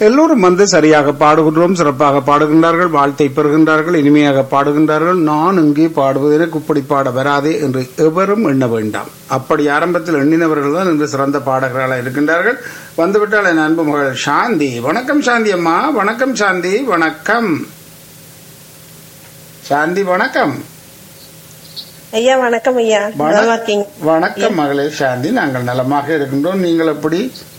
எல்லோரும் வந்து சரியாக பாடுகின்றோம் சிறப்பாக பாடுகின்றார்கள் வாழ்த்தை பெறுகின்றார்கள் இனிமையாக பாடுகின்றார்கள் நான் இங்கே பாடுவது எனக்கு இப்படி பாட வராதே என்று எவரும் எண்ண வேண்டாம் அப்படி ஆரம்பத்தில் எண்ணினவர்கள் தான் இன்று சிறந்த பாடகர்களாக இருக்கின்றார்கள் வந்துவிட்டால் என் அன்பு மகள் சாந்தி வணக்கம் சாந்தி அம்மா வணக்கம் சாந்தி வணக்கம் சாந்தி வணக்கம் ஐயா வணக்கம் ஐயா வண- நல்லா இருக்கீங்க வணக்கம் மகளே சாந்தி நாங்கள் நலமாக இருக்கின்றோம் நீங்கள் எப்படி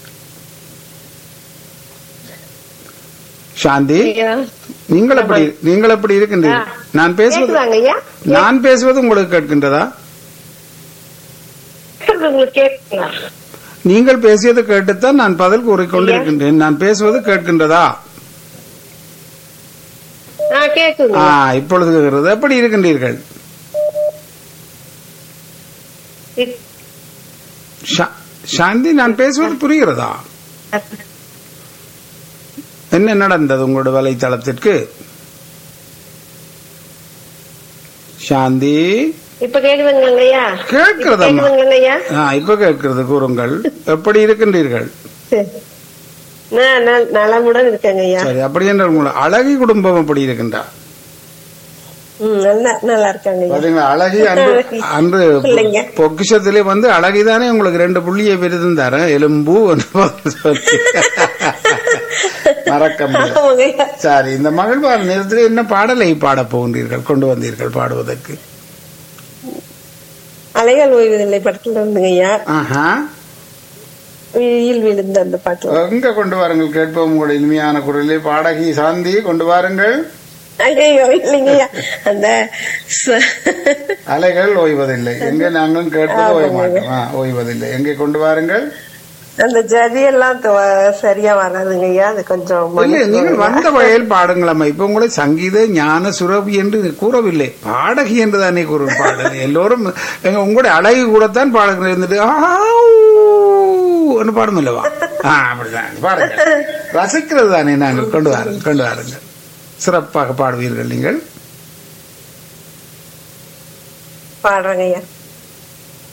சாந்தி ஐயா நீங்கள் எப்படி நீங்கள் எப்படி இருக்கின்றீர்கள் நான் பேசுவது கேக்குதாங்க ஐயா நான் பேசுவது உங்களுக்கு கேட்கின்றதா கேக்குது உங்களுக்கு கேக்குங்களா நீங்கள் பேசியது கேட்டுத்தான் நான் பதில் கூறிக்கொண்டிருக்கின்றேன் நான் பேசுவது கேட்கின்றதா ஆ கேக்குங்க ஆ இப்பொழுது கேட்கிறது. எப்படி இருக்கின்றீர்கள் இ- சா- சாந்தி நான் பேசுவது புரிகிறதா என்ன நடந்தது உங்களோட வலைத்தளத்திற்கு சாந்தி இப்ப கேக்குதுங்க ஐயா கேட்கிறதம்மா கேக்குதுங்க ஐயா ஆ, இப்ப கேட்கிறது கூறுங்கள் எப்படி இருக்கின்றீர்கள் சரி. நான் நல்- நலமுடன் இருக்கேங்க ஐயா சரி அப்படி என்ற உங்களை அழகி குடும்பம் எப்படி இருக்கின்றா ம், நல்லா நல்லா இருக்காங்க ஐயா பாத்தீங்களா அழகி அன்று அன்று பிள்ளைங்க. பொக்கிஷத்திலே வந்து அழகிதானே உங்களுக்கு ரெண்டு புள்ளியை விருதுந்தார எலும்பு என்று சொல்லி. மறக்க முடியாது ஆமாங்க ஐயா சரி இந்த மகிழ்வார் நேரத்தில் என்ன பாடலை பாடப் போகின்றீர்கள் கொண்டு வந்தீர்கள் பாடுவதற்கு அலைகள் ஓய்வதில்லை படத்துல இருந்துங்க ஐயா ஆஹா விழியில் விழுந்த அந்த பாட்டு எங்க கொண்டு வாருங்கள் கேட்போம் உங்களுடைய இனிமையான குரலிலே பாடகி சாந்தி கொண்டு வாருங்கள் ஐயோ இல்லைங்க ஐயா அந்த ச- அலைகள் ஓய்வதில்லை எங்க நாங்களும் கேட்பது ஓய்வு மாட்டோம் ஆ, ஓய்வதில்லை எங்கே கொண்டு வாருங்கள் அந்த ஜதியெல்லாம் த- சரியா வராதுங்க ஐயா அது கொஞ்சம் இல்லை நீங்கள் வந்த வகையில் பாடுங்களம்மா இப்ப உங்களை சங்கீத ஞான சுரபி என்று கூறவில்லை பாடகி என்று தானே கூறு பாடல் எல்லோரும் எங்க உங்களுடைய அழகி கூடத்தான் பாடகர் இருந்துட்டு ஒன்று பாடும் இல்லவா ஆ அப்படிதான் பாருங்க ரசிக்கிறது தானே நாங்கள் கொண்டு வாருங்கள் கொண்டு வாருங்கள் சிறப்பாக பாடுவீர்கள் நீங்கள் பாடுறேங்க ஐயா